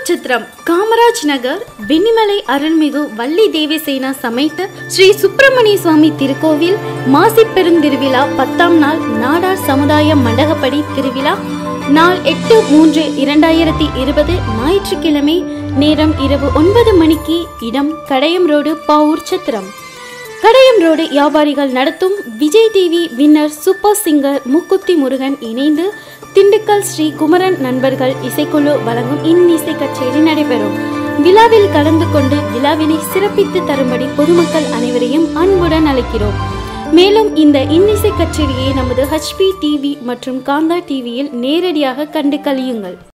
சித்திரம் காமராஜ் நகர் வெண்ணிமலை அருள்மிகு வள்ளி தேவசேனா சமைத்த ஸ்ரீ சுப்பிரமணிய சுவாமி திருக்கோவில் மாசி பெருந்திருவிழா பத்தாம் நாள் நாடார் சமுதாய மண்டகப்படி திருவிழா நாள் எட்டு மூன்று இரண்டாயிரத்தி இருபது ஞாயிற்றுக்கிழமை நேரம் இரவு ஒன்பது மணிக்கு இடம் கடையம் ரோடு பாவூர் சித்திரம் கடையம் ரோடு வியாபாரிகள் நடத்தும் Vijay TV winner super singer Mookuthi Murugan இணைந்து திண்டுக்கல் ஸ்ரீ குமரன் நண்பர்கள் இசைக்குழு வழங்கும் இன்னிசை கச்சேரி நடைபெறும் விழாவில் கலந்து கொண்டு விழாவினை சிறப்பித்து தரும்படி பொதுமக்கள் அனைவரையும் அன்புடன் அழைக்கிறோம் மேலும் இந்த இன்னிசை கச்சேரியை நமது ஹச்பி டிவி மற்றும் காந்தா டிவியில் நேரடியாக கண்டு கழியுங்கள்